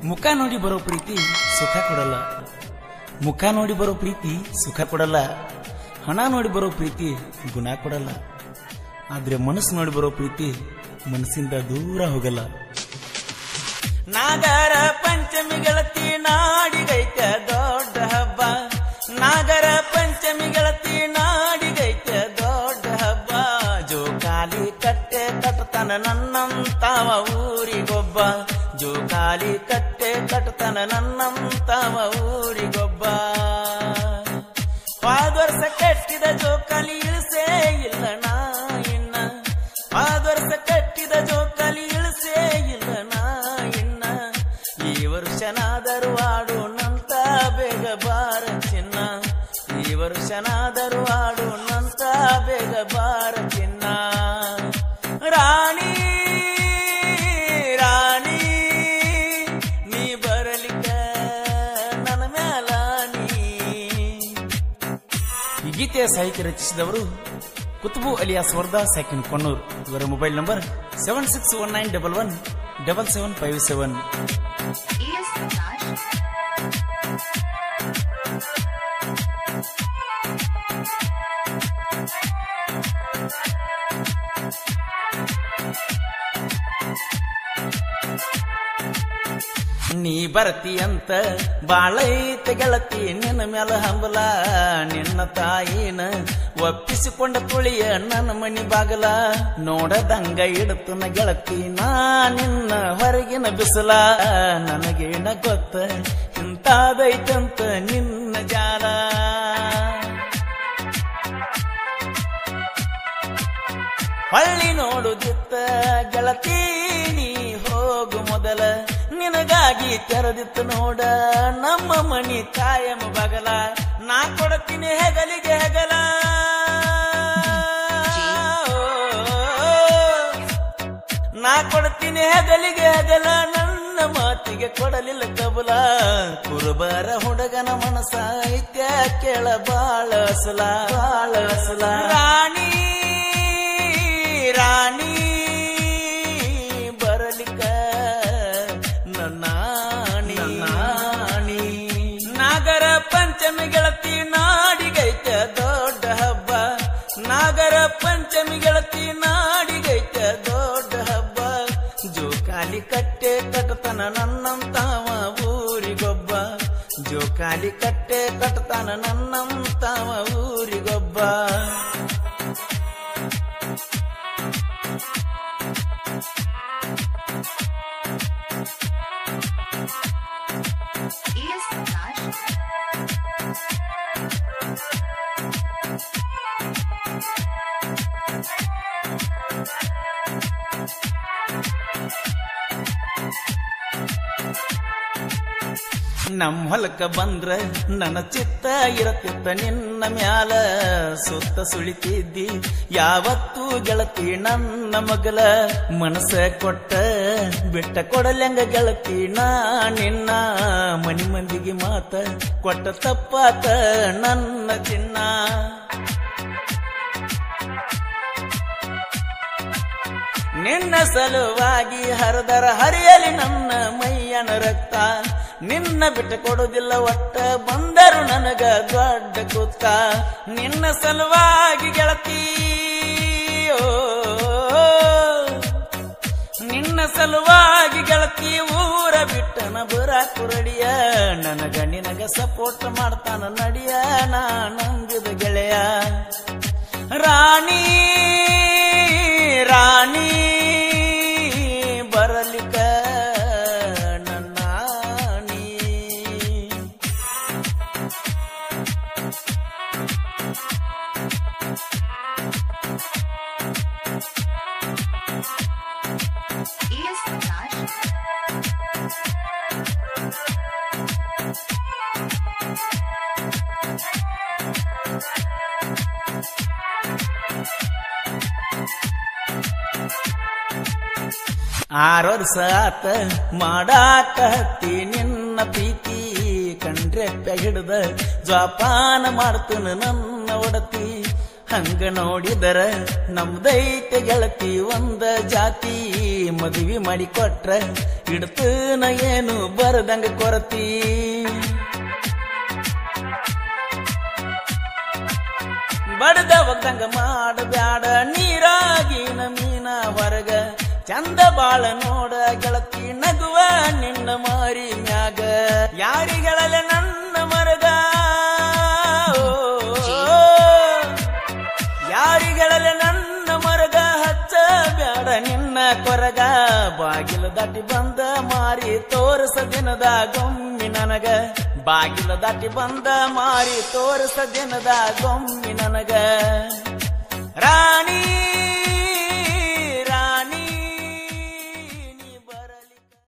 ಮುಖ ನೋಡಿ ಬರೋ ಪ್ರೀತಿ ಸುಖ ಕೊಡಲ್ಲ ಮುಖ ನೋಡಿ ಬರೋ ಪ್ರೀತಿ ಸುಖ ಕೊಡಲ್ಲ ಹಣ ನೋಡಿ ಬರೋ ಪ್ರೀತಿ ಗುಣ ಕೊಡಲ್ಲ ಆದ್ರೆ ಮನಸ್ಸು ನೋಡಿ ಬರೋ ಪ್ರೀತಿ ಮನಸ್ಸಿಂದ ದೂರ ಹೋಗಲ್ಲ ನಾಗರ ಪಂಚಮಿ ಗೆಳತಿ ನಾಡಿಗೈತ ದೊಡ್ಡ ಹಬ್ಬ ನಾಗರ ಪಂಚಮಿ ಗೆಳತಿ ನಾಡಿಗೈತ ದೊಡ್ಡ ಹಬ್ಬ ಜೋಕಾಲಿ ಕಟ್ಟೆ ಕಟ್ಟತನ ನನ್ನಂತಾವ ಊರಿಗೊಬ್ಬ ಜೋಕಾಲಿ ಕಟ್ಟೆ ಕಟ್ಟತನ ನನ್ನಂತಾವ ಊರಿಗೊಬ್ಬ ಹೋದ ವರ್ಷ ಕಟ್ಟಿದ ಜೋಕಾಲಿ ಇಳಿಸೇ ಇಲ್ಲ ನಾ ಇನ್ನ ಹೋದ ವರ್ಷ ಕಟ್ಟಿದ ಜೋಕಾಲಿ ಇಳಿಸೇ ಇಲ್ಲ ನಾ ಇನ್ನ ಈ ವರ್ಷನಾದರೂ ಆಡೋಣಂತ ಬೇಗ ಬಾರ ಚಿನ್ನ ಈ ವರ್ಷನಾದರೂ ಆಡೋಣಂತ ಬೇಗ ಬಾರ ಚಿನ್ನ ರಾಣಿ ರಾಣಿ ನೀ ಬರಲಿಕ್ಕ ನನ್ನ ಮ್ಯಾಲಾನಿ ಈ ಗೀತೆಯ ಸಾಹಿತ್ಯ ರಚಿಸಿದವರು ಕುತುಬು ಅಲಿಯಾಸ್ ವರ್ಧಾ ಸೆಕೆಂಡ್ ಕೊನ್ನೂರ್ ಇವರ mobile number seven six one nine double one double seven five seven ES Prakash. ನೀ ಬರ್ತಿ ಅಂತ ಬಾಳೈತೆ ಗೆಳತಿ ನಿನ್ನ ಮ್ಯಾಲ ಹಂಬಲ ನಿನ್ನ ತಾಯಿನ ಒಪ್ಪಿಸಿಕೊಂಡ ತುಳಿಯ ನನ್ನ ಮನಿ ಬಾಗಲ ನೋಡದಂಗ ಇಡತನ ಗೆಳತಿ ನಾ ನಿನ್ನ ಹೊರಗಿನ ಬಿಸಲ ನನಗೇನ ಗೊತ್ತ ಇಂತಾದೈತಂತ ನಿನ್ನ ಜಾಲ ಹೊಳ್ಳಿ ನೋಡುದಿತ್ತ ಗೆಳತಿ ನೀ ಹೋಗು ಮೊದಲ ನಿನಗಾಗಿ ತೆರೆದಿತ್ತು ನೋಡ ನಮ್ಮ ಮನಿ ಕಾಯಂ ಬಗಲ ನಾ ಕೊಡ್ತೀನಿ ಹೆಗಲಿಗೆ ಹೆಗಲ ನಾ ಕೊಡ್ತೀನಿ ಹೆಗಲಿಗೆ ಹೆಗಲ ನನ್ನ ಮಾತಿಗೆ ಕೊಡಲಿಲ್ಲ ಕಬಲ ಕುರುಬರ ಹುಡುಗನ ಮನಸ ಐತ್ಯ ಕೇಳ ಬಾಳ ಅಸಲ ಬಾಳ ಅಸಲ ರಾಣಿ ರಾಣಿ ಬರಲಿಕ್ಕ ನನ್ನಾಣಿ ನನ್ನಾಣಿ ನಾಗರ ಪಂಚಮಿ ಗೆಳತಿ ನಾಡಿಗೈತ ದೊಡ್ಡ ಹಬ್ಬ ನಾಗರ ಪಂಚಮಿ ಗೆಳತಿ ನಾಡಿಗೈತ ದೊಡ್ಡ ಹಬ್ಬ ಜೋಕಾಲಿ ಕಟ್ಟೆ ಕಟ್ಟತನ ನನ್ನಂತಾವ ಊರಿಗೊಬ್ಬ ಜೋಕಾಲಿ ಕಟ್ಟೆ ಕಟ್ಟತನ ನನ್ನಂತಾವ ಊರಿಗೊಬ್ಬ ES Prakash. ನಮ್ ಹೊಲಕ್ಕ ಬಂದ್ರ ನನ್ನ ಚಿತ್ತ ಇರತ್ತಿತ್ತ ನಿನ್ನ ಮ್ಯಾಲ ಸುತ್ತ ಸುಳಿತಿದ್ದಿ ಯಾವತ್ತೂ ಗೆಳತಿ ನನ್ನ ಮಗಲ ಮನಸ್ಸ ಕೊಟ್ಟ ಬಿಟ್ಟ ಕೊಡಲೆಂಗ ಗೆಳತಿ ನಾ ನಿನ್ನ ಮನಿ ಮಂದಿಗೆ ಮಾತ ಕೊಟ್ಟ ತಪ್ಪಾತ ನನ್ನ ಚಿನ್ನ ನಿನ್ನ ಸಲುವಾಗಿ ಹರಿದರ ಹರಿಯಲಿ ನನ್ನ ಮೈಯನ ರಕ್ತ ನಿನ್ನ ಬಿಟ್ಟು ಕೊಡುವುದಿಲ್ಲ ಒಟ್ಟ ಬಂದರು ನನಗ ದೊಡ್ಡ ಕೂತ ನಿನ್ನ ಸಲುವಾಗಿ ಗೆಳತಿ ಓ, ನಿನ್ನ ಸಲುವಾಗಿ ಗೆಳತಿ ಊರ ಬಿಟ್ಟನ ಬರ ಕುರಡಿಯ ನನಗ ನಿನಗ ಸಪೋರ್ಟ್ ಮಾಡ್ತಾನ ನಡಿಯ ನಾ ನಂಬಿದ ಗೆಳೆಯ ರಾಣಿ ರಾಣಿ ಬರಲಿಕ ನನ್ನಾಣಿ ES Prakash. ಆರು ವರ್ಷ ಆತ ಮಾಡಾಕ ಹತ್ತಿ ನಿನ್ನ ಪ್ರೀತಿ ಕಂಡ್ರೆ ಹಿಡಿದ ಜೋಪಾನ ಮಾಡ್ತನ ನನ್ನ ಒಡತಿ ಹಂಗ ನೋಡಿದರ ನಮ್ದೈತೆ ಗೆಳತಿ ಒಂದ ಜಾತಿ ಮದುವೆ ಮಾಡಿ ಕೊಟ್ರ ಇಡ್ತನ ಏನು ಬರದಂಗ ಕೊರತಿ ಬಡದ ಒಗ್ದಂಗ ಮಾಡಬ್ಯಾಡ ನೀರಾಗಿನ ಮೀನ ಹೊರಗ ಚಂದ ಬಾಳ ನೋಡ ಗೆಳತಿ ನಗುವ ನಿನ್ನ ಮಾರಿ ಮ್ಯಾಗ ಯಾರಿಗಳಲ್ಲ ನನ್ನ ಮರಗ ಓ, ಯಾರಿಗಳಲ್ಲ ನನ್ನ ಮರಗ ಹಚ್ಚ ಬ್ಯಾಡ ನಿನ್ನ ಕೊರಗ ಬಾಗಿಲು ದಾಟಿ ಬಂದ ಮಾರಿ ತೋರಿಸ ದಿನದ ಗೊಮ್ಮಿ ನನಗ ಬಾಗಿಲು ದಾಟಿ ಬಂದ ಮಾರಿ ತೋರಿಸ ದಿನದ ಗೊಮ್ಮಿ ನನಗ ರಾಣಿ